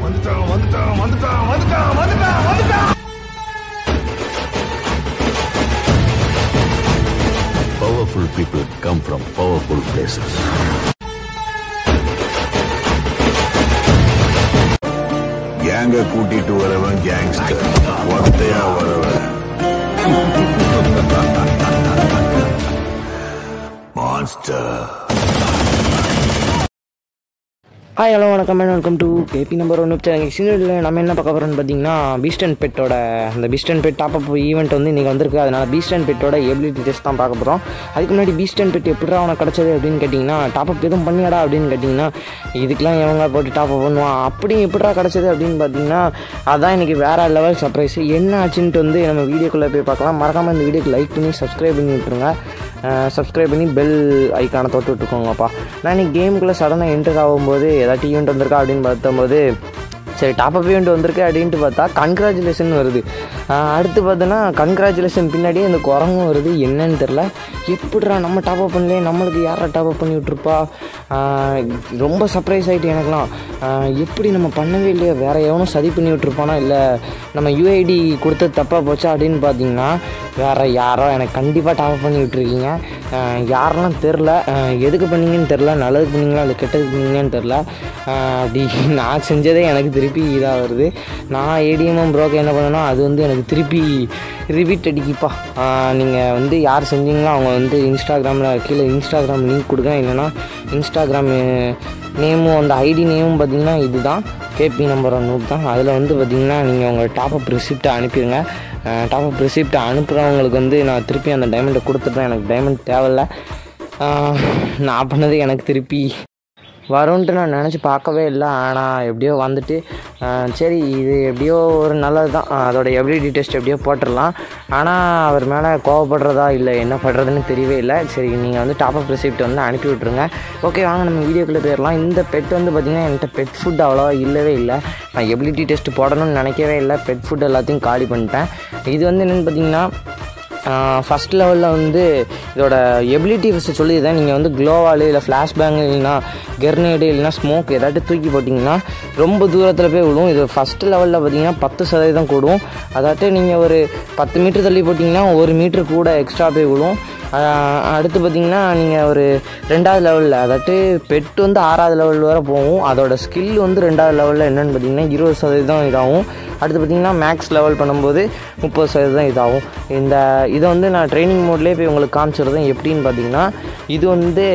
வந்துட்டான் வந்துட்டான் வந்துட்டான் வந்துட்டான் வந்துட்டான் வந்துட்டான் Powerful people come from powerful places. கேங்க கூட்டிட்டு வரவன் கேங்ஸ்டர் ஒத்தையா வரவன் மான்ஸ்டர் ஹாய் ஹலோ வணக்கம் and welcome to KB number one channel சீனியரில் நம்ம என்ன பார்க்க போகிறோம்னு பார்த்தீங்கன்னா பீஸ்ட் அண்ட் பெட்டோட அந்த beast and pet top up event வந்து இன்றைக்கி வந்திருக்கு அதனால் பீஸ்ட் அண்ட் பெட்டோட எபிலிட்டி டெஸ்ட் தான் பார்க்க போகிறோம் அதுக்கு முன்னாடி பீஸ்ட் அண்ட் பெட் எப்படிடா அவனை கிடச்சது அப்படின்னு கேட்டிங்கன்னா டாப் அப் எதுவும் பண்ணியாடா அப்படின்னு கேட்டிங்கன்னா இதுக்கெலாம் எவங்க போட்டு டாப் அப் பண்ணுவான் அப்படி எப்படிடா கிடச்சது அப்படின்னு பார்த்தீங்கன்னா அதான் இன்றைக்கி வேறு லெவல் சர்ப்ரைஸ் என்ன ஆச்சுன்ட்டு வந்து நம்ம வீடியோக்குள்ளே போய் பார்க்கலாம் மறக்காமல் இந்த வீடியோக்கு லைக் பண்ணி சப்ஸ்கிரைப் பண்ணி விட்டுருங்க சப்ஸ்கிரைப் பண்ணி பெல் ஐக்கானை தொட்டு விட்டுக்கோங்கப்பா நான் இன்னைக்கு கேமுக்குள்ளே சடனாக என்டர் ஆகும்போது ஏதாட்டி ஈவெண்ட் வந்திருக்கா அப்படின்னு பார்த்தம்போது சரி டாப் அப் ஈவெண்ட் வந்திருக்கு அப்படின்ட்டு பார்த்தா கன்க்ராச்சுலேஷன் வருது ஆஹ் அடுத்து பார்த்தோன்னா கன்க்ராச்சுலேஷன் பின்னாடியே இந்த குரங்கும் வருது என்னன்னு தெரில எப்படிடா நம்ம டாப் அப் பண்ணலையே நம்மளுக்கு யாரா டாப் அப் பண்ணி விட்ருப்பா ஆஹ் ரொம்ப சர்ப்ரைஸ் ஆகிட்டு எனக்குலாம் ஆஹ் எப்படி நம்ம பண்ணவே இல்லையா வேறு எவனும் சதி பண்ணி விட்ருப்பானா இல்லை நம்ம யூஐடி கொடுத்தது தப்பாக போச்சா அப்படின்னு பார்த்தீங்கன்னா வேறு யாரோ எனக்கு கண்டிப்பாக டாப் பண்ணி விட்டுருக்கீங்க ஆஹ் யாரெல்லாம் தெரில ஆஹ் எதுக்கு பண்ணீங்கன்னு தெரில நல்லது பண்ணீங்களா இல்லை கெட்டது பண்ணீங்கன்னு தெரில ஆஹ் அப்படி நான் செஞ்சதே எனக்கு திருப்பி இதாக வருது நான் ஏடிஎம்எம் ப்ரோக்கு என்ன பண்ணேன்னா அது வந்து எனக்கு திருப்பி ரிப்பீட் அடிக்கிப்பா நீங்கள் வந்து யார் செஞ்சீங்களோ அவங்க வந்து இன்ஸ்டாகிராமில் கீழே இன்ஸ்டாகிராம் லிங்க் கொடுங்க இல்லைன்னா இன்ஸ்டாகிராம் நேமும் அந்த ஐடி நேமும் பார்த்தீங்கன்னா இதுதான் கேபி நம்பர் ஒன் தான் அதில் வந்து பார்த்தீங்கன்னா நீங்கள் உங்கள் டாப் அப் ரிசிப்ட்டை அனுப்பிடுங்க டாப் அப் ரிசிப்ட்டை அனுப்புகிறவங்களுக்கு வந்து நான் திருப்பி அந்த டைமண்டை கொடுத்துட்றேன் எனக்கு டைமண்ட் தேவையில்ல ஆஹ் நான் பண்ணது எனக்கு திருப்பி வரும்ன்ட்டு நான் நினச்சி பார்க்கவே இல்லை ஆனால் எப்படியோ வந்துட்டு ஆஹ் சரி இது எப்படியோ ஒரு நல்லது தான் அதோட எபிலிட்டி டெஸ்ட் எப்படியோ போட்டுடலாம் ஆனால் அவர் மேலே கோவப்படுறதா இல்லை என்ன பண்ணுறதுன்னு தெரியவே இல்லை சரி நீங்கள் வந்து டாப் அப் ரெசிப்ட் வந்து அனுப்பி விட்ருங்க ஓகே வாங்க நம்ம வீடியோக்குள்ளே போயிடலாம் இந்த பெட் வந்து பார்த்திங்கன்னா என்கிட்ட பெட் ஃபுட் அவ்வளோவா இல்லவே இல்லை நான் எபிலிட்டி டெஸ்ட் போடணும்னு நினைக்கவே இல்லை பெட் ஃபுட் எல்லாத்தையும் காலி பண்ணிட்டேன் இது வந்து என்னென்னு பார்த்தீங்கன்னா ஃபஸ்ட் லெவலில் வந்து இதோட எபிலிட்டி ஃபஸ்ட்டு சொல்லியிருந்தேன் நீங்கள் வந்து க்ளோவால் இல்லை ஃப்ளாஷ் பேங்க் இல்லைன்னா கெர்னேடு இல்லைனா ஸ்மோக் ஏதாட்டு தூக்கி போட்டிங்கன்னா ரொம்ப தூரத்தில் போய் விழும் இது ஃபஸ்ட்டு லெவலில் பார்த்தீங்கன்னா பத்து சதவீதம் கூடும் அதாட்டு நீங்கள் ஒரு பத்து மீட்டர் தள்ளி போட்டிங்கன்னா ஒரு மீட்டர் கூட எக்ஸ்ட்ரா போய் விழும் ஆஹ் அடுத்து பார்த்தீங்கன்னா நீங்கள் ஒரு ரெண்டாவது லெவலில் அதாட்டு பெட் வந்து ஆறாவது லெவல் வரை போகும் அதோட ஸ்கில் வந்து ரெண்டாவது லெவலில் என்னென்னு பார்த்தீங்கன்னா இருபது சதவீதம் இதாகும் அடுத்து பார்த்தீங்கன்னா மேக்ஸ் லெவல் பண்ணும்போது முப்பது சதவீதம் இதாகும் இந்த இதை வந்து நான் ட்ரைனிங் மோட்லேயே போய் உங்களுக்கு காமிச்சிருந்தேன் எப்படின்னு பார்த்தீங்கன்னா இது வந்து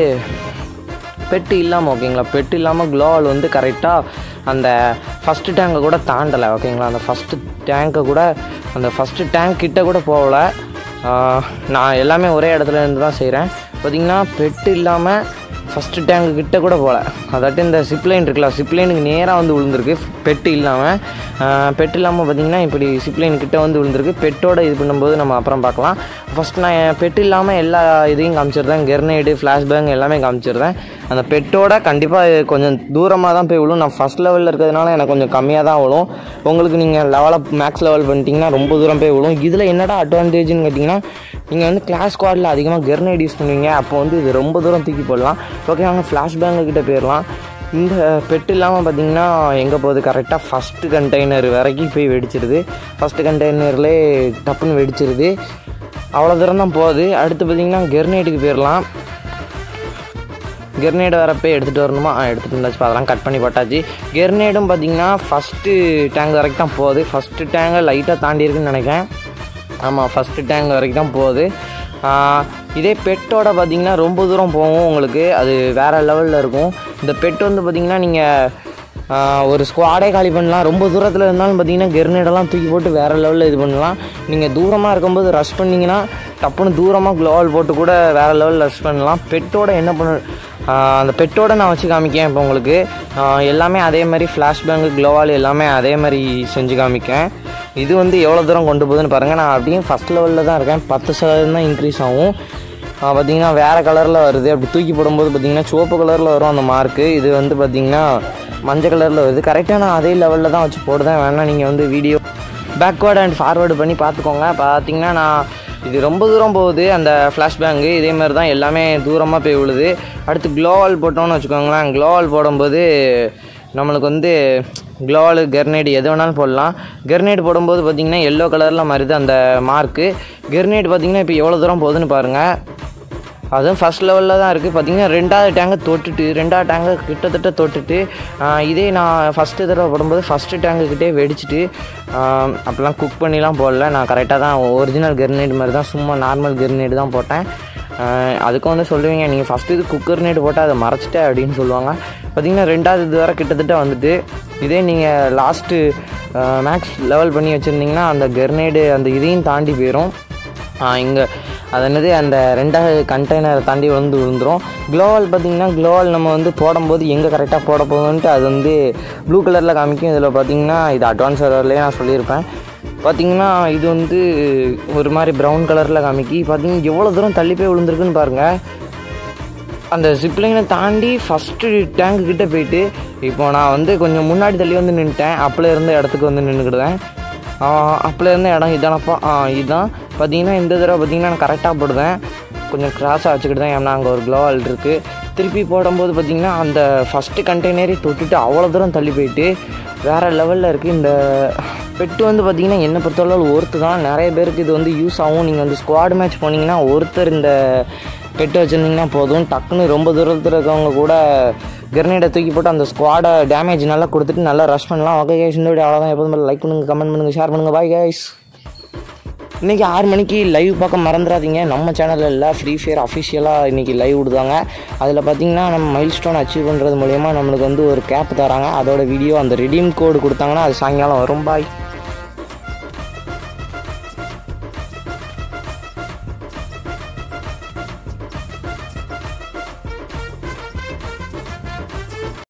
பெட்டு இல்லாமல் ஓகேங்களா பெட்டு இல்லாமல் க்ளோவால் வந்து கரெக்டாக அந்த ஃபஸ்ட்டு டேங்கை கூட தாண்டலை ஓகேங்களா அந்த ஃபஸ்ட்டு டேங்கை கூட அந்த ஃபஸ்ட்டு டேங்க் கிட்ட கூட போகல ஆஹ் நான் எல்லாமே ஒரே இடத்துல இருந்து தான் செய்கிறேன் பார்த்தீங்கன்னா பெட்டு இல்லாமல் ஃபஸ்ட்டு டேங்கு கிட்ட கூட போகல அதாட்டு இந்த சிப்லைன் இருக்குல்ல சிப்லைனுக்கு நேராக வந்து விழுந்திருக்கு பெட்டு இல்லாமல் பெட் இல்லாமல் பார்த்தீங்கன்னா இப்படி சிப்லைன் கிட்ட வந்து விழுந்திருக்கு பெட்டோட இது பண்ணும்போது நம்ம அப்புறம் பார்க்கலாம் ஃபஸ்ட் நான் பெட் இல்லாமல் எல்லா இதையும் காமிச்சிருந்தேன் கெர்னேடு ஃப்ளாஷ்பேங் எல்லாமே காமிச்சிருந்தேன் அந்த பெட்டோட கண்டிப்பாக கொஞ்சம் தூரமாக தான் போய் விழும் நான் ஃபஸ்ட் லெவலில் இருக்கிறதுனால எனக்கு கொஞ்சம் கம்மியாக தான் விழும் உங்களுக்கு நீங்கள் லெவலப் மேக்ஸ் லெவல் பண்ணிட்டீங்கன்னா ரொம்ப தூரம் போய் விழும் இதில் என்னடா அட்வான்டேஜ்னு கேட்டிங்கன்னா நீங்கள் வந்து கிளாஸ் ஸ்குவாடில் அதிகமாக கெர்னைட் யூஸ் பண்ணுவீங்க அப்போ வந்து இது ரொம்ப தூரம் தூக்கி போடலாம் ஓகே நாங்கள் ஃப்ளாஷ் பேங்கு கிட்ட போயிடலாம் இந்த பெட் இல்லாமல் பார்த்தீங்கன்னா எங்கே போகுது கரெக்டாக ஃபஸ்ட்டு கண்டெய்னர் வரைக்கும் போய் வெடிச்சிருது ஃபஸ்ட்டு கண்டெய்னர்லேயே டப்புன்னு வெடிச்சிருது அவ்வளோ தூரம் தான் போகுது அடுத்து பார்த்தீங்கன்னா கெர்னைட்டுக்கு போயிடலாம் கெர்னேடு வரப்போ எடுத்துகிட்டு வரணுமா ஆ எடுத்துகிட்டு இருந்தாச்சு அதெல்லாம் கட் பண்ணி போட்டாச்சு கெர்னேடும் பார்த்தீங்கன்னா ஃபஸ்ட்டு டேங்க் வரைக்கும் தான் போகுது ஃபஸ்ட்டு டேங்கை லைட்டாக தாண்டி இருக்குன்னு நினைக்கிறேன் ஆமாம் ஃபஸ்ட்டு டேங்க் வரைக்கும் தான் போகுது ஆ, இதே பெட்டோட பார்த்தீங்கன்னா ரொம்ப தூரம் போகும் உங்களுக்கு அது வேறு லெவலில் இருக்கும் இந்த பெட் வந்து பார்த்தீங்கன்னா நீங்கள் ஒரு ஸ்குவாடே காலி பண்ணலாம் ரொம்ப தூரத்தில் இருந்தாலும் பார்த்தீங்கன்னா கெர்னேடெல்லாம் தூக்கி போட்டு வேறு லெவலில் இது பண்ணலாம் நீங்கள் தூரமாக இருக்கும்போது ரஷ் பண்ணிங்கன்னா டப்புன்னு தூரமாக க்ளோவல் போட்டு கூட வேறு லெவலில் ரஷ் பண்ணலாம் பெட்டோட என்ன பண்ண ஆஹ் அந்த பெட்டோட நான் வச்சு காமிக்கேன் இப்போ உங்களுக்கு ஆஹ் எல்லாமே அதே மாதிரி ஃப்ளாஷ் பேங்கு க்ளோவால் எல்லாமே அதே மாதிரி செஞ்சு காமிக்கேன் இது வந்து எவ்வளோ தூரம் கொண்டு போகுதுன்னு பாருங்கள் நான் அப்படியும் ஃபஸ்ட் லெவலில் தான் இருக்கேன் பத்து சதவீதம் தான் இன்க்ரீஸ் ஆகும் ஆஹ் பார்த்தீங்கன்னா வேறு கலரில் வருது அப்படி தூக்கி போடும்போது பார்த்தீங்கன்னா சிவப்பு கலரில் வரும் அந்த மார்க்கு இது வந்து பார்த்தீங்கன்னா மஞ்சள் கலரில் வருது கரெக்டாக நான் அதே லெவலில் தான் வச்சு போடுதேன் வேணால் நீங்கள் வந்து வீடியோ பேக்வேர்டு அண்ட் ஃபார்வேர்டு பண்ணி பார்த்துக்கோங்க பார்த்தீங்கன்னா நான் இது ரொம்ப தூரம் போகுது அந்த ஃப்ளாஷ்பேங்கு இதே மாதிரி தான் எல்லாமே தூரமாக போய் விழுது அடுத்து க்ளோவால் போட்டோம்னு வச்சுக்கோங்களேன் க்ளோவால் போடும்போது நம்மளுக்கு வந்து க்ளோவால் கெர்னேடு எது வேணாலும் போடலாம் கெர்னேடு போடும்போது பார்த்தீங்கன்னா எல்லோ கலரில் மாறுது அந்த மார்க்கு கெர்னேடு பார்த்தீங்கன்னா இப்போ எவ்வளோ தூரம் போகுதுன்னு பாருங்கள் அதுவும் ஃபஸ்ட் லெவலில் தான் இருக்குது பார்த்தீங்கன்னா ரெண்டாவது டேங்கை தொட்டுட்டு ரெண்டாவது டேங்கை கிட்டத்தட்ட தொட்டுட்டு ஆஹ் இதே நான் ஃபஸ்ட்டு தடவை போடும்போது ஃபஸ்ட்டு டேங்குக்கிட்டே வெடிச்சிட்டு ஆஹ் அப்போல்லாம் குக் பண்ணிலாம் போடல நான் கரெக்டாக தான் ஒரிஜினல் கெர்னேட் மாதிரி தான் சும்மா நார்மல் கெர்னேட் தான் போட்டேன் ஆஹ் அதுக்கும் வந்து சொல்லுவீங்க நீங்கள் ஃபஸ்ட்டு இது குக்கர் நேட் போட்டால் அதை மறைச்சிட்டே அப்படின்னு சொல்லுவாங்க பார்த்தீங்கன்னா ரெண்டாவது இது வரை கிட்டத்தட்ட வந்துட்டு இதே நீங்கள் லாஸ்ட்டு மேக்ஸ் லெவல் பண்ணி வச்சுருந்தீங்கன்னா அந்த கெர்னேடு அந்த இதையும் தாண்டி போயிடும் இங்கே அது என்னது அந்த ரெண்டாவது கண்டெய்னரை தாண்டி வந்து விழுந்துரும் க்ளோவால் பார்த்தீங்கன்னா க்ளோவால் நம்ம வந்து போடும்போது எங்கே கரெக்டாக போட போகுதுன்ட்டு அது வந்து ப்ளூ கலரில் காமிக்கும் இதில் பார்த்தீங்கன்னா இது அட்வான்ஸ் சர்வர்லேயே நான் சொல்லியிருப்பேன் பார்த்தீங்கன்னா இது வந்து ஒரு மாதிரி ப்ரௌன் கலரில் காமிக்கி பார்த்தீங்கன்னா எவ்வளோ தூரம் தள்ளி போய் விழுந்திருக்குன்னு பாருங்கள் அந்த ஜிப்லைனை தாண்டி ஃபஸ்ட்டு டேங்கு கிட்ட போயிட்டு இப்போ நான் வந்து கொஞ்சம் முன்னாடி தள்ளி வந்து நின்றுட்டேன் அப்போல இருந்த இடத்துக்கு வந்து நின்றுக்கிடுவேன் அப்போல இருந்த இடம் இதானப்பா ஆ இதுதான் பார்த்தீங்கன்னா இந்த தடவை பார்த்தீங்கன்னா நான் கரெக்டாக போடுவேன் கொஞ்சம் கிராஸாக வச்சுக்கிட்டு தான் ஏன்னா அங்கே ஒரு க்ளோவால் இருக்குது திருப்பி போடும்போது பார்த்தீங்கன்னா அந்த ஃபஸ்ட்டு கண்டெய்னரே தொட்டுட்டு அவ்வளோ தூரம் தள்ளி போயிட்டு வேறு லெவலில் இருக்குது இந்த பெட்டு வந்து பார்த்தீங்கன்னா என்னை பொறுத்தளவு ஒருத்து தான் நிறைய பேருக்கு இது வந்து யூஸ் ஆகும் நீங்கள் வந்து ஸ்குவாட் மேட்ச் போனீங்கன்னா ஒருத்தர் இந்த பெட்டு வச்சுருந்தீங்கன்னா போதும் டக்குன்னு ரொம்ப தூரத்தில் இருக்கவங்க கூட கிரனேடை தூக்கி போட்டு அந்த ஸ்குவாடை டேமேஜ் நல்லா கொடுத்துட்டு நல்லா ரஷ் பண்ணலாம் ஓகே கைஸ் இந்த வீடியோ அவ்வளோதான் எப்போதும் லைக் பண்ணுங்கள் கமெண்ட் பண்ணுங்கள் ஷேர் பண்ணுங்கள் பாய் கைஸ் இன்றைக்கி ஆறு மணிக்கு லைவ் பார்க்க மறந்துடாதீங்க நம்ம சேனலில் இல்லை ஃப்ரீ ஃபயர் அஃபிஷியலாக இன்றைக்கி லைவ் விடுதாங்க அதில் பார்த்தீங்கன்னா நம்ம மைல் ஸ்டோன் அச்சீவ் பண்ணுறது மூலயமா நம்மளுக்கு வந்து ஒரு கேப் தராங்க அதோட வீடியோ அந்த ரெடீம் கோடு கொடுத்தாங்கன்னா அது சாயங்காலம் வரும் பாய்